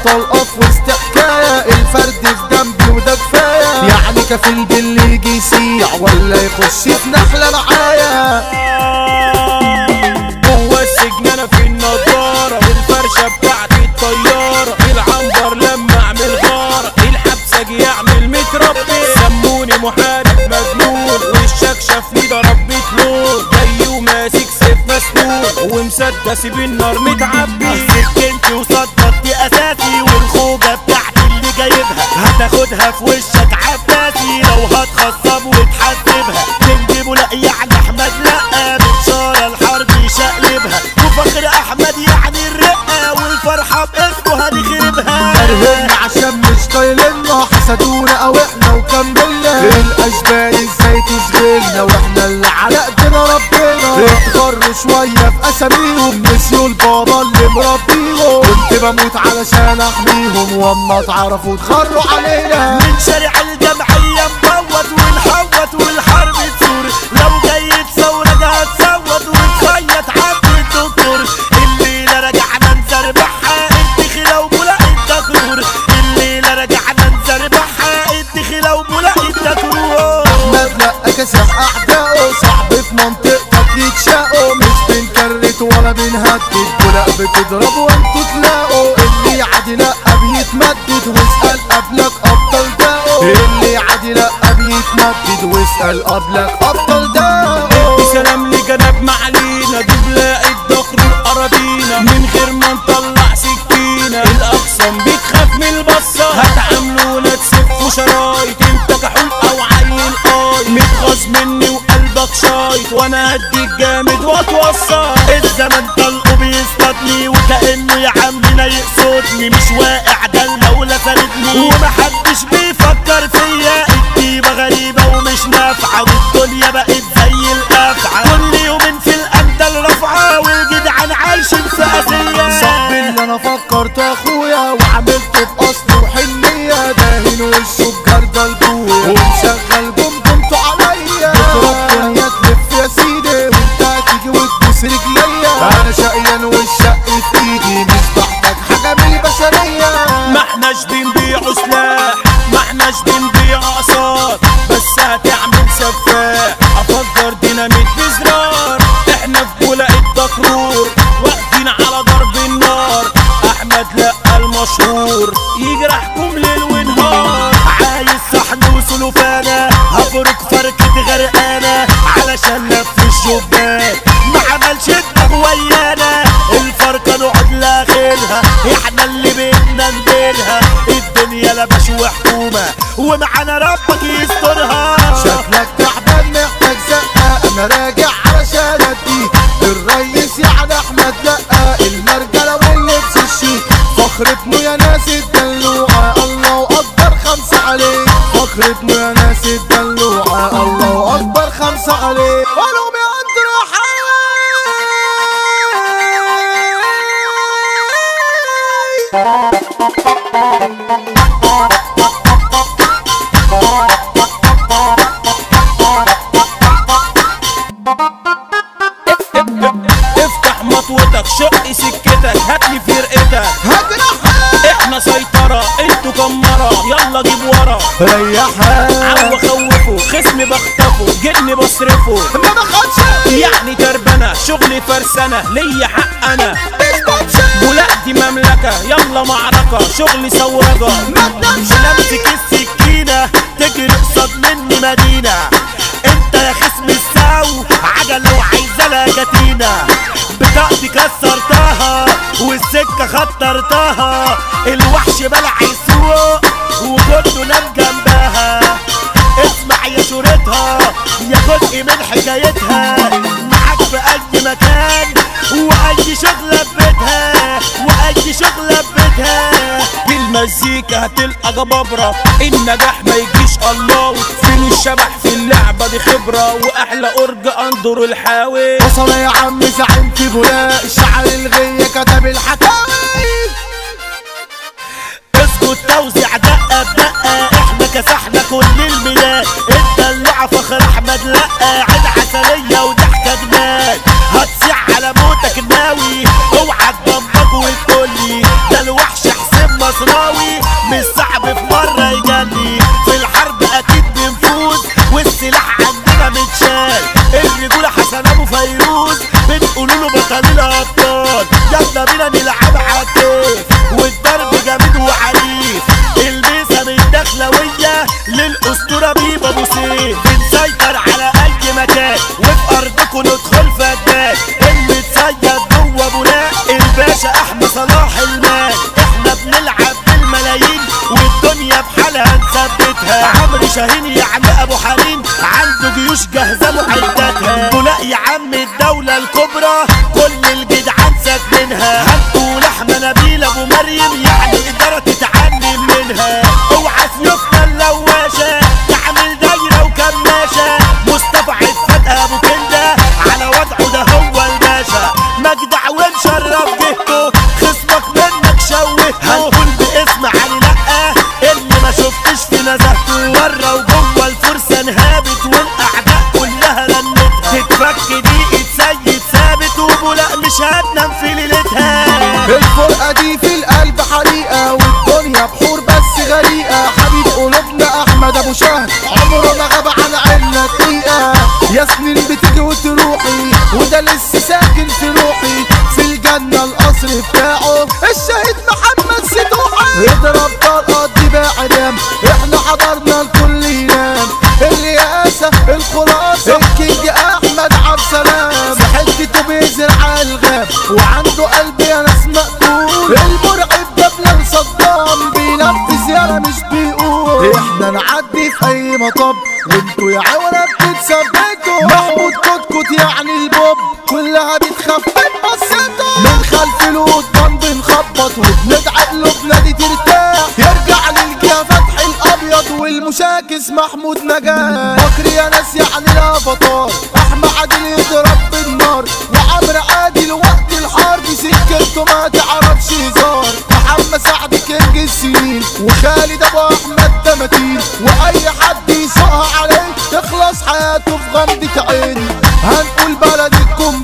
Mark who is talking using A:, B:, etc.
A: طلقة في وسط حكاية الفرد في جنبي وده كفاية يعني كفيل باللي يجي يسيع ولا يخش في نحلة معايا
B: جوه السجن انا في النضارة الفرشة بتاعتي الطيارة العنبر لما اعمل غارة الحبسة جي اعمل متربي سموني محارب مجنون والشكشف لي ضرب لون جاي وماسك سيف مسنون ومسدس بالنار متعبي
C: سكنتي وصدقتي اساسي والخوجة بتاعتي اللي جايبها هتاخدها في وشك عباسي لو هتخصب وتحسبها تندب لا يعني احمد لا بشارة الحرب يشقلبها وفخر احمد يعني الرقة والفرحة باسمه هنخربها
A: كرهنا عشان مش طايلنا حسدونا او احنا وكملنا الاشبال ازاي تشغلنا واحنا اللي على ايدينا ربنا اتغروا شويه في اساميهم نسيوا البابا اللي مربيهم كنت بموت علشان احميهم واما اتعرفوا اتخروا علينا
C: من شارع الجمعية مبوت ونحوت والحرب تثور لو جاي تصورك هتصوت وتخيط عبد الدكتور الليلة رجعنا نزربحها الدخلة وملاقي التكرور الليلة رجعنا نزربحها الدخلة وملاقي التكرور
A: احمد لا كسح اعدائه صعب في منطقتك يتشاقوا مش بنكرت ولا بنهدد ولا بتضرب وانتوا تلاقوا اللي عادي لا بيتمدد واسأل قبلك ابطال داقوا اللي عادي لا بيتمدد واسأل قبلك ابطال داقوا
B: سلام لجناب معالينا دبلاء الدخر الأراضينا من غير ما نطلع سكينة الأقسام بتخاف من البصة هتعاملونا تسفوا شرايط انت كحول أو عيل قاي متغاظ مني وقلبك شايط وانا هديك جامد واتوصى
C: الزمن طلقه بيصطادني وكأنه يا عمنا يقصدني مش واقع ده المولى ساندني ومحدش بيفكر فيا الطيبة غريبة ومش نافعة والدنيا بقت زي القافعة كل يومين في الأندل رافعة والجدعان عايشين في أسية
A: صاحبي اللي انا فكرت اخويا وعملته باصل وحنية داهن وشه بجردة البويا ومشغل جمجمته عليا بتروح دنيا تلف يا سيدي وانت هتيجي وتبوس رجليا انا شقيان والشق في ايدي مش بحتاج حاجة من البشرية
B: ما احناش بنبيعوا سلاح ما احناش بنبيع اقساط بس هتعمل سفاح افجر ديناميت بزرار احنا في بولاق الدكرور واقفين على ضرب النار احمد لا المشهور يجرحكم ليل ونهار
C: عايز صحن وسلوفانة هفرك فركة غرقانة علشان لف الشباك ما عملش دماغ ويانا الفرقة نقعد لاخرها احنا اللي بينا نديرها الدنيا لبش وحكومة ومعانا ربك يسترها
A: شكلك تعبان محتاج زقة انا راجع علشان اديك الريس يعني احمد دقة المرجلة واللبس الشيك فخر ابنه يا ناس الدلوعة الله اكبر خمسة عليه فخر ابنه يا ناس الدلوعة الله اكبر خمسة عليه قالوا بيقدروا حي
B: افتح مطوتك شق سكتك هاتلي فرقتك
A: هجرحها
B: احنا سيطرة انتوا كمرة يلا جيب ورا
A: ريحها
B: عو خوفه خصمي بخطفه جني بصرفه
A: ما باخدش
B: يعني تربنة شغلي فرسنة ليا حق انا
A: مش بمشي
B: ولا دي مملكة يلا معركة شغلي ثورجة
A: ما تنامش
C: نمسك السكينة تجري قصاد مني مدينة انت يا خصم السو عجلة وعايزة لها جتينة بطاقتي كسرتها والسكة خطرتها الوحش بلع السوق وكله نام جنبها اسمع يا شورتها يا جزء من حكايتها معاك في اي مكان واي شغلة في بيتها واي شغلة في بيتها
B: في المزيكا هتلقى جبابرة النجاح ما يجيش الله فين الشبح في اللعبة دي خبرة واحلى اورج اندر الحاوي
A: وصل يا عم زعيم في بولاق الشعر الغية كتب الحكاوي
C: اسكت توزيع دقة بدقة احنا كسحنا كل الميلاد الدلوعة فخر احمد لقى عين عسلية وضحكة جنان هتصيع على موتك ناوي اوعى تضمك وتقولي ده الوحش حسين مصر مشرف جهته خصمك منك شوهته هنقول باسم علي لأ اللي ما شفتش في نزهته ورا وجوه الفرصة انهابت والاعداء كلها رنتها تتفك دي سيد ثابت وبولا مش هتنام في ليلتها
A: الفرقة دي في القلب حريقة والدنيا بحور بس غريقة حبيب قلوبنا أحمد أبو شهر عمره ما غاب عن عنا دقيقة يا سنين بتيجي وتروحي وده لسه ساكن في روحي في الجنة القصر بتاعه الشهيد محمد ستوحي اضرب طلقة دي بعدام احنا حضرنا الكل ينام الرئاسة الخلاصة الكينج أحمد عبد السلام في حتته بيزرع الغاب وعنده قلب يا ناس مقتول المرعب ده بلال صدام بينفذ يالا مش بيقول احنا نعدي في اي مطب وانتوا يا عوالة بتتثبتوا محمود كتكت يعني البوب كلها بتخاف من بصته من خلف القضبان بنخبط وبندعي قلوبنا دي ترتاح يرجع للجهة فتح الابيض والمشاكس محمود نجاح بكر يا ناس يعني الافاتار احمد عادل يضرب بالنار وعمرو عادل وقت الحرب سكته ما تعرفش هزار محمد سعد كينج السنين وخالد ابو احمد ده متين واي حد يسقها عليه تخلص حياته في غمضة عين هنقول بلد الكم